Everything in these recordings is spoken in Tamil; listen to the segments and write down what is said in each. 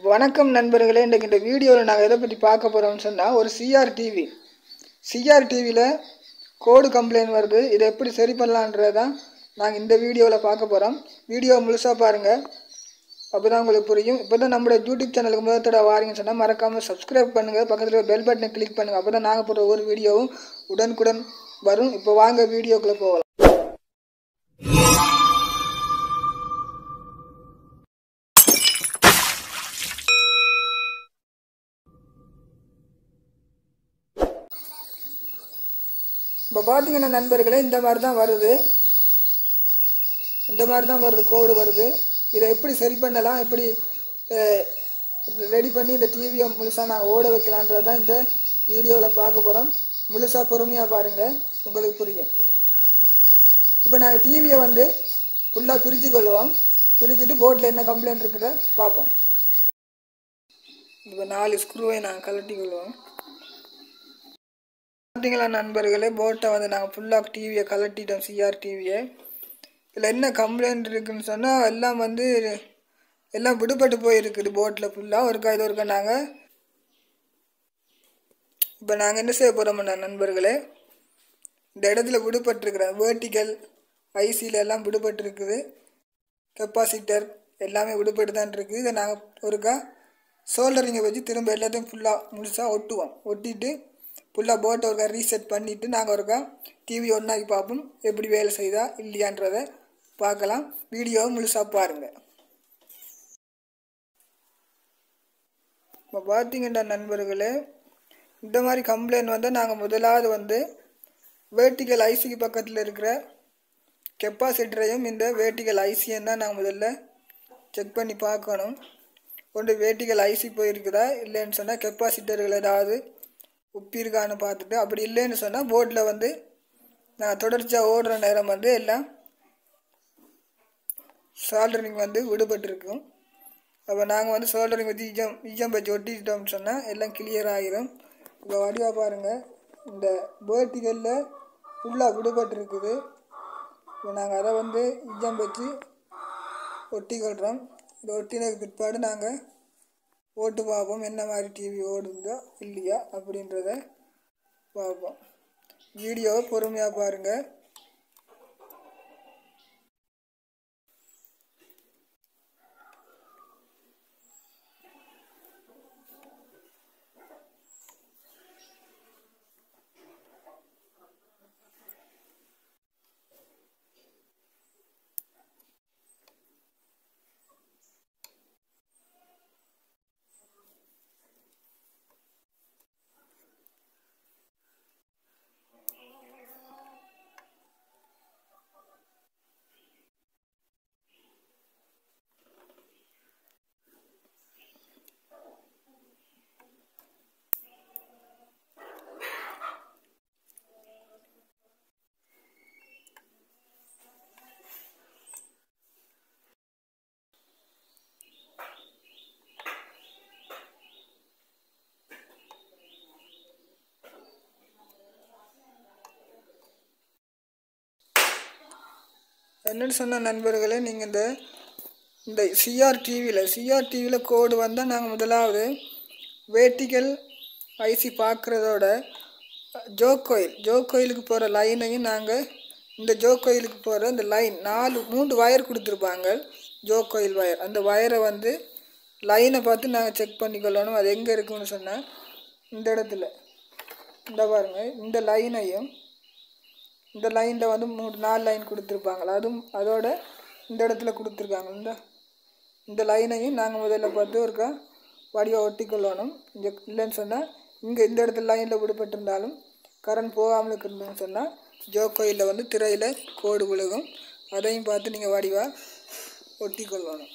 வணக்கம் நண்பர்களே இன்றைக்கு இந்த வீடியோவில் நாங்கள் எதை பற்றி பார்க்க போகிறோம்னு சொன்னால் ஒரு சிஆர் டிவி சிஆர் டிவியில் கோடு கம்ப்ளைண்ட் வருது இதை எப்படி சரி பண்ணலான்றதை தான் நாங்கள் இந்த வீடியோவில் பார்க்க போகிறோம் வீடியோ முழுசாக பாருங்கள் அப்போ தான் உங்களுக்கு புரியும் இப்போ தான் நம்மளோட யூடியூப் சேனலுக்கு முதல் தடவை வாரீங்கன்னு சொன்னால் மறக்காமல் சப்ஸ்கிரைப் பண்ணுங்கள் பக்கத்தில் பெல் பட்டனை கிளிக் பண்ணுங்கள் அப்போ தான் நாங்கள் போடுற ஒவ்வொரு வீடியோவும் உடனுக்குடன் வரும் இப்போ வாங்க வீடியோக்குள்ளே போகலாம் இப்போ பார்த்தீங்கன்னா நண்பர்களே இந்த மாதிரி தான் வருது இந்த மாதிரி தான் வருது கோடு வருது இதை எப்படி சரி பண்ணலாம் எப்படி ரெடி பண்ணி இந்த டிவியை முழுசாக நாங்கள் ஓட வைக்கலான்றது தான் இந்த வீடியோவில் பார்க்க போகிறோம் முழுசாக பொறுமையாக பாருங்கள் உங்களுக்கு புரியும் இப்போ நாங்கள் டிவியை வந்து ஃபுல்லாக பிரித்து கொள்வோம் பிரிச்சுட்டு போர்டில் என்ன கம்ப்ளைண்ட் இருக்குத பார்ப்போம் இப்போ நாலு ஸ்க்ரூவை நாங்கள் கழட்டி கொள்வோம் பார்த்தீங்களா நண்பர்களே போட்டை வந்து நாங்கள் ஃபுல்லாக டிவியை கலட்டிட்டோம் சிஆர் டிவியை இதில் என்ன கம்ப்ளைண்ட் இருக்குன்னு சொன்னால் எல்லாம் வந்து எல்லாம் விடுபட்டு போயிருக்குது போட்டில் ஃபுல்லாக ஒருக்கா இது ஒருக்கா நாங்கள் இப்போ நாங்கள் என்ன செய்ய போகிறோம்னா நண்பர்களே இந்த இடத்துல விடுபட்டிருக்கிற வேர்ட்டிக்கல் ஐசியில் எல்லாம் விடுபட்டிருக்குது கெப்பாசிட்டர் எல்லாமே விடுபட்டு தான் இருக்குது இதை நாங்கள் ஒருக்கா சோல்டரிங்கை வச்சு திரும்ப எல்லாத்தையும் ஃபுல்லாக முழுசாக ஒட்டுவோம் ஒட்டிட்டு ஃபுல்லாக போட்டை ஒருக்கா ரீசெட் பண்ணிவிட்டு நாங்கள் ஒருக்கா டிவி ஒன்றாக்கி பார்ப்போம் எப்படி வேலை செய்தா இல்லையான்றதை பார்க்கலாம் வீடியோவை முழுசாக பாருங்கள் இப்போ பார்த்தீங்கன்னா நண்பர்களே இந்த மாதிரி கம்ப்ளைண்ட் வந்து நாங்கள் முதலாவது வந்து வேர்ட்டிக்கல் ஐசிக்கு பக்கத்தில் இருக்கிற கெப்பாசிட்டரையும் இந்த வேர்ட்டிக்கல் ஐசியும் தான் நாங்கள் முதல்ல செக் பண்ணி பார்க்கணும் ஒன்று வேர்ட்டிக்கல் ஐசி போயிருக்குதா இல்லைன்னு சொன்னால் கெப்பாசிட்டர்கள் ஏதாவது உப்பிருக்கான்னு பார்த்துட்டு அப்படி இல்லைன்னு சொன்னால் போர்டில் வந்து நான் தொடர்ச்சியாக ஓடுற நேரம் வந்து எல்லாம் சால்டரிங் வந்து விடுபட்டிருக்கும் அப்போ நாங்கள் வந்து சோல்டரிங் வச்சு இஜம் இஜம் வச்சு ஒட்டிட்டோம்னு சொன்னால் எல்லாம் கிளியர் ஆகிரும் இப்போ வடிவாக பாருங்கள் இந்த வேர்ட்டிகளில் ஃபுல்லாக விடுபட்டிருக்குது இப்போ நாங்கள் அதை வந்து இஜம் வச்சு ஒட்டிக்கொள்கிறோம் இதை ஒட்டினதுக்கு பிற்பாடு நாங்கள் ஓட்டு பார்ப்போம் என்ன மாதிரி டிவி ஓடுதோ இல்லையா அப்படின்றத பார்ப்போம் வீடியோவை பொறுமையாக பாருங்கள் என்னன்னு சொன்ன நண்பர்களே நீங்கள் இந்த இந்த சிஆர் டிவியில் சிஆர் டிவியில் கோடு வந்தால் நாங்கள் முதலாவது வேட்டிக்கல் ஐசி பார்க்குறதோட ஜோ கோயில் ஜோ கோயிலுக்கு போகிற லைனையும் நாங்கள் இந்த ஜோ கோயிலுக்கு போகிற இந்த லைன் நாலு மூன்று வயர் கொடுத்துருப்பாங்க ஜோ கோயில் வயர் அந்த வயரை வந்து லைனை பார்த்து நாங்கள் செக் பண்ணிக்கொள்ளணும் அது எங்கே இருக்குன்னு சொன்னால் இந்த இடத்துல இந்த பாருங்கள் இந்த லைனையும் இந்த லைனில் வந்து மூணு நாலு லைன் கொடுத்துருப்பாங்களா அதுவும் அதோட இந்த இடத்துல கொடுத்துருக்காங்க இந்த இந்த லைனையும் நாங்கள் முதல்ல பார்த்து ஒருக்கா வடிவாக ஒட்டிக்கொள்ளணும் இங்கே இல்லைன்னு சொன்னால் இங்கே இந்த இடத்துல லைனில் விடுபட்டிருந்தாலும் கரண்ட் போகாமல் இருக்குதுன்னு சொன்னால் ஜோ கோயிலில் வந்து திரையில் கோடு விழுகும் அதையும் பார்த்து நீங்கள் வடிவாக ஒட்டிக்கொள்ளணும்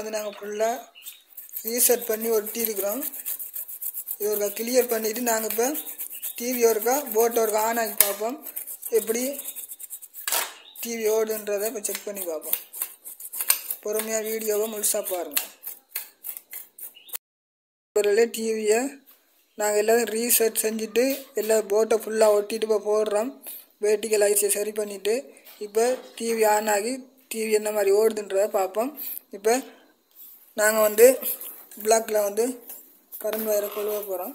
வந்து நாங்கள் ஃபுல்லாக ரீசெட் பண்ணி ஒட்டி இருக்கிறோம் இது ஒருக்கா கிளியர் பண்ணிவிட்டு நாங்கள் இப்போ டிவி ஒருக்கா போட் ஒருக்கா ஆன் ஆகி பார்ப்போம் எப்படி டிவி ஓடுன்றதை இப்போ செக் பண்ணி பார்ப்போம் பொறுமையாக வீடியோவை முழுசாக பாருங்கள் ஒரு டிவியை நாங்கள் எல்லாம் ரீசெட் செஞ்சுட்டு எல்லாம் போட்டை ஃபுல்லாக ஒட்டிட்டு இப்போ போடுறோம் வேட்டிக்கல் லைட்ஸை சரி பண்ணிவிட்டு இப்போ டிவி ஆன் ஆகி டிவி என்ன மாதிரி ஓடுதுன்றதை பார்ப்போம் இப்போ நாங்கள் வந்து பிளாக்கில் வந்து கரண்ட் வயரை கொழுவ போகிறோம்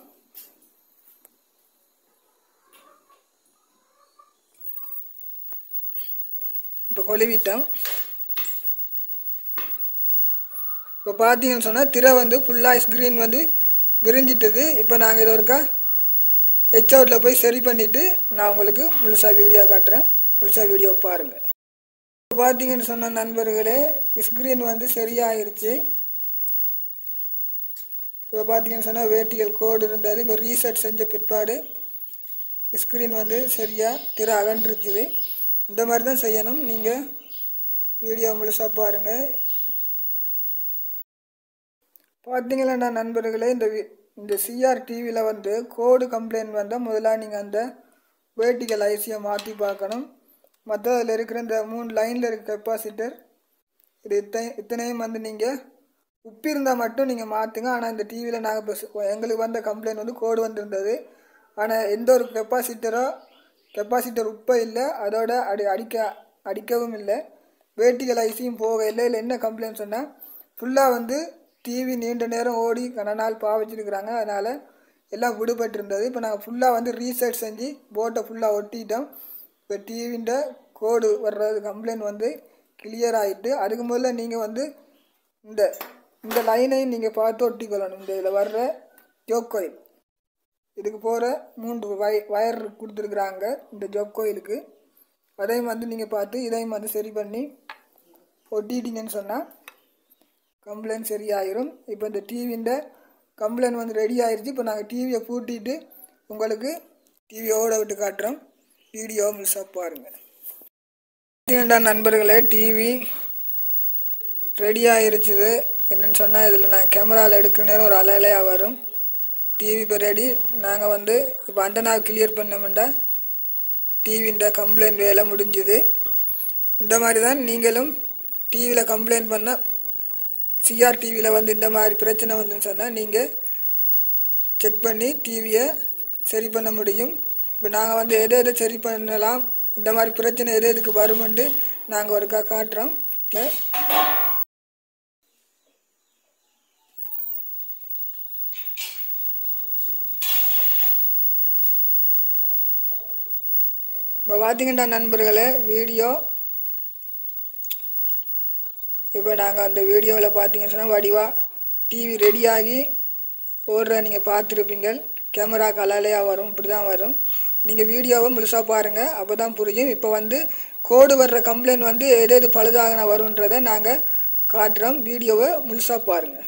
இப்போ கொழுவிட்டோம் இப்போ பார்த்தீங்கன்னு சொன்னால் திரை வந்து ஃபுல்லாக ஸ்க்ரீன் வந்து விரிஞ்சிட்டது இப்போ நாங்கள் இதை ஒருக்கா ஹெச் அவுட்டில் போய் சரி பண்ணிவிட்டு நான் உங்களுக்கு முழுசாக வீடியோ காட்டுறேன் முழுசாக வீடியோ பாருங்கள் இப்போ பார்த்தீங்கன்னு சொன்ன நண்பர்களே ஸ்க்ரீன் வந்து சரியாயிருச்சு இப்போ பார்த்தீங்கன்னு சொன்னால் வேட்டிகள் கோடு இருந்தது இப்போ ரீசெட் செஞ்ச பிற்பாடு ஸ்க்ரீன் வந்து சரியாக திரை அகன்றுச்சுது இந்த மாதிரி தான் செய்யணும் நீங்கள் வீடியோ முழுசாக பாருங்கள் பார்த்தீங்களா நண்பர்களே இந்த வி- இந்த சிஆர் டிவியில் வந்து கோடு கம்ப்ளைண்ட் வந்தால் முதல்ல நீங்கள் அந்த வேட்டிக்கல் ஐசியை மாற்றி பார்க்கணும் மற்ற அதில் இருக்கிற இந்த மூணு லைனில் இருக்க கெப்பாசிட்டர் இது இத்தனை இத்தனையும் வந்து நீங்கள் உப்பு இருந்தால் மட்டும் நீங்கள் மாற்றுங்க ஆனால் இந்த டிவியில் நாங்கள் இப்போ எங்களுக்கு வந்த கம்ப்ளைண்ட் வந்து கோடு வந்திருந்தது ஆனால் எந்த ஒரு கெப்பாசிட்டரோ கெப்பாசிட்டர் உப்பே இல்லை அதோட அடி அடிக்க அடிக்கவும் இல்லை வேட்டிகள் ஐசியும் போக இல்லை இல்லை என்ன கம்ப்ளைண்ட் சொன்னால் ஃபுல்லாக வந்து டிவி நீண்ட நேரம் ஓடி கன நாள் பாவிச்சிருக்கிறாங்க அதனால் எல்லாம் விடுபட்டிருந்தது இப்போ நாங்கள் ஃபுல்லாக வந்து ரீசெட் செஞ்சு போட்டை ஃபுல்லாக ஒட்டிட்டோம் இப்போ டிவின்ற கோடு வர்றது கம்ப்ளைண்ட் வந்து கிளியர் ஆகிட்டு அதுக்கு முதல்ல நீங்கள் வந்து இந்த இந்த லைனையும் நீங்கள் பார்த்து ஒட்டிக்கொள்ளணும் இந்த இதில் வர்ற ஜோக் கோயில் இதுக்கு போகிற மூன்று வய வயர் கொடுத்துருக்குறாங்க இந்த ஜோக் கோயிலுக்கு அதையும் வந்து நீங்கள் பார்த்து இதையும் வந்து சரி பண்ணி ஒட்டிட்டீங்கன்னு சொன்னால் கம்ப்ளைண்ட் சரியாயிரும் இப்போ இந்த டிவின்ற கம்ப்ளைண்ட் வந்து ரெடி ஆயிருச்சு இப்போ நாங்கள் டிவியை பூட்டிட்டு உங்களுக்கு டிவியோட விட்டு காட்டுறோம் வீடியோ மிஸ்ஸாக பாருங்கள் பார்த்தீங்கன்னா நண்பர்களே டிவி ரெடி ஆயிருச்சுது என்னன்னு சொன்னால் இதில் நான் கேமராவில் எடுக்கிற நேரம் ஒரு அலையலையாக வரும் டிவி இப்போ ரெடி நாங்கள் வந்து இப்போ அண்டனாவை கிளியர் பண்ணோம்டா டிவின்ற கம்ப்ளைண்ட் வேலை முடிஞ்சுது இந்த மாதிரி தான் நீங்களும் டிவியில் கம்ப்ளைண்ட் பண்ண சிஆர் டிவியில் வந்து இந்த மாதிரி பிரச்சனை வந்துன்னு சொன்னால் நீங்கள் செக் பண்ணி டிவியை சரி பண்ண முடியும் இப்போ நாங்கள் வந்து எதை எதை சரி பண்ணலாம் இந்த மாதிரி பிரச்சனை எது எதுக்கு வருமெண்டு நாங்கள் ஒருக்கா காட்டுறோம் இப்போ பார்த்தீங்கன்னா நண்பர்களே வீடியோ இப்போ நாங்கள் அந்த வீடியோவில் பார்த்தீங்கன்னு சொன்னால் வடிவாக டிவி ரெடியாகி ஓடுற நீங்கள் பார்த்துருப்பீங்க கேமரா கலாலையாக வரும் இப்படி தான் வரும் நீங்கள் வீடியோவை முழுசாக பாருங்கள் அப்போ தான் புரியும் இப்போ வந்து கோடு வர்ற கம்ப்ளைண்ட் வந்து எது எது பழுதாகின வரும்ன்றதை நாங்கள் காட்டுறோம் வீடியோவை முழுசாக பாருங்கள்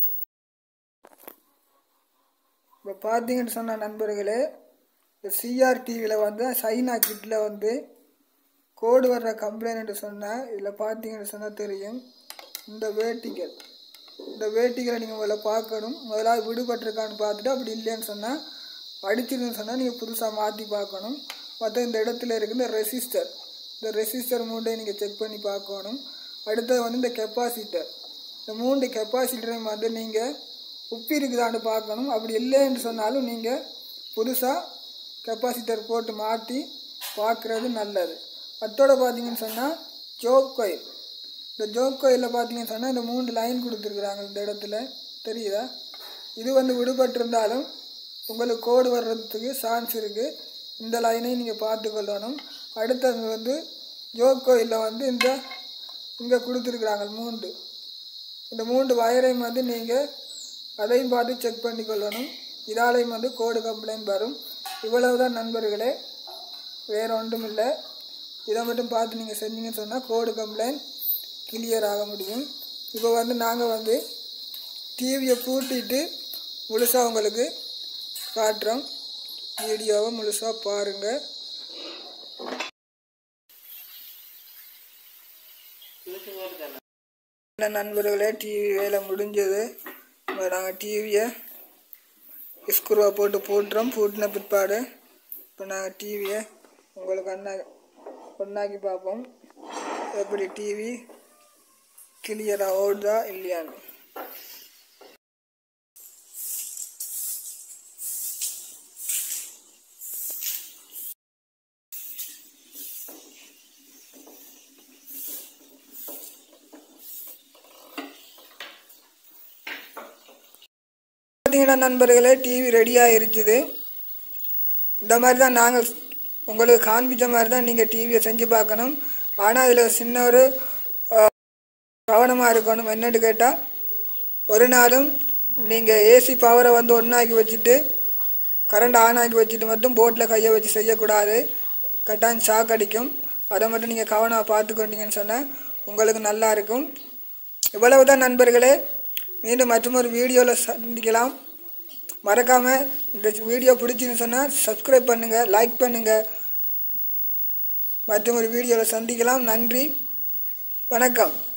இப்போ பார்த்தீங்கன்னு சொன்ன நண்பர்களே இந்த சிஆர் டிவியில் வந்து சைனா கிட்டில் வந்து கோடு வர்ற கம்ப்ளைண்ட் சொன்னால் இதில் பார்த்தீங்கன்னு சொன்னால் தெரியும் இந்த வேட்டிகள் இந்த வேட்டிகளை நீங்கள் முதல்ல பார்க்கணும் முதலாவது விடுபட்டிருக்கான்னு பார்த்துட்டு அப்படி இல்லைன்னு சொன்னால் அடிச்சிருன்னு சொன்னால் நீங்கள் புதுசாக மாற்றி பார்க்கணும் மற்ற இந்த இடத்துல இருக்கு இந்த ரெசிஸ்டர் இந்த ரெசிஸ்டர் மூண்டை நீங்கள் செக் பண்ணி பார்க்கணும் அடுத்தது வந்து இந்த கெப்பாசிட்டர் இந்த மூன்று கெப்பாசிட்டரையும் வந்து நீங்கள் உப்பி இருக்குதான்னு பார்க்கணும் அப்படி இல்லைன்னு சொன்னாலும் நீங்கள் புதுசாக கெப்பாசிட்டர் போட்டு மாற்றி பார்க்குறது நல்லது அத்தோட பார்த்தீங்கன்னு சொன்னால் ஜோக் கோயில் இந்த ஜோக் கோயிலில் பார்த்தீங்கன்னு சொன்னால் இந்த மூணு லைன் கொடுத்துருக்குறாங்க இந்த இடத்துல தெரியுதா இது வந்து விடுபட்டிருந்தாலும் உங்களுக்கு கோடு வர்றதுக்கு சான்ஸ் இருக்குது இந்த லைனையும் நீங்கள் பார்த்துக்கொள்ளணும் அடுத்தது வந்து ஜோக் கோயிலில் வந்து இந்த இங்கே கொடுத்துருக்குறாங்க மூன்று இந்த மூன்று வயரையும் வந்து நீங்கள் அதையும் பார்த்து செக் பண்ணி கொள்ளணும் இதாலையும் வந்து கோடு கம்ப்ளைண்ட் வரும் இவ்வளவுதான் நண்பர்களே வேறு ஒன்றும் இல்லை இதை மட்டும் பார்த்து நீங்கள் செஞ்சீங்கன்னு சொன்னால் கோடு கம்ப்ளைண்ட் கிளியர் ஆக முடியும் இப்போ வந்து நாங்கள் வந்து டிவியை பூட்டிட்டு முழுசாக உங்களுக்கு காட்டுறோம் வீடியோவை முழுசாக பாருங்கள் என்ன நண்பர்களே டிவி வேலை முடிஞ்சது இப்போ நாங்கள் டிவியை ஸ்க்ரூவை போட்டு போட்டுறோம் பூட்டின பிற்பாடு இப்போ நாங்கள் டிவியை உங்களுக்கு அண்ணா ஒன்றாக்கி பார்ப்போம் எப்படி டிவி கிளியராக ஓடுதா இல்லையான்னு பார்த்தீங்கன்னா நண்பர்களே டிவி ரெடியாக இருக்குது இந்த மாதிரி தான் நாங்கள் உங்களுக்கு காண்பித்த மாதிரி தான் நீங்கள் டிவியை செஞ்சு பார்க்கணும் ஆனால் இதில் சின்ன ஒரு கவனமாக இருக்கணும் என்னன்னு கேட்டால் ஒரு நாளும் நீங்கள் ஏசி பவரை வந்து ஒன்றாக்கி வச்சுட்டு கரண்ட் ஆன் ஆக்கி வச்சுட்டு மட்டும் போட்டில் கையை வச்சு செய்யக்கூடாது கட்டாயம் ஷாக் அடிக்கும் அதை மட்டும் நீங்கள் கவனமாக பார்த்துக்கொண்டீங்கன்னு சொன்னால் உங்களுக்கு நல்லா இருக்கும் இவ்வளவு தான் நண்பர்களே மீண்டும் மற்றொரு வீடியோவில் சந்திக்கலாம் மறக்காமல் இந்த வீடியோ பிடிச்சின்னு சொன்னால் சப்ஸ்கிரைப் பண்ணுங்கள் லைக் பண்ணுங்கள் மற்றும் ஒரு வீடியோவில் சந்திக்கலாம் நன்றி வணக்கம்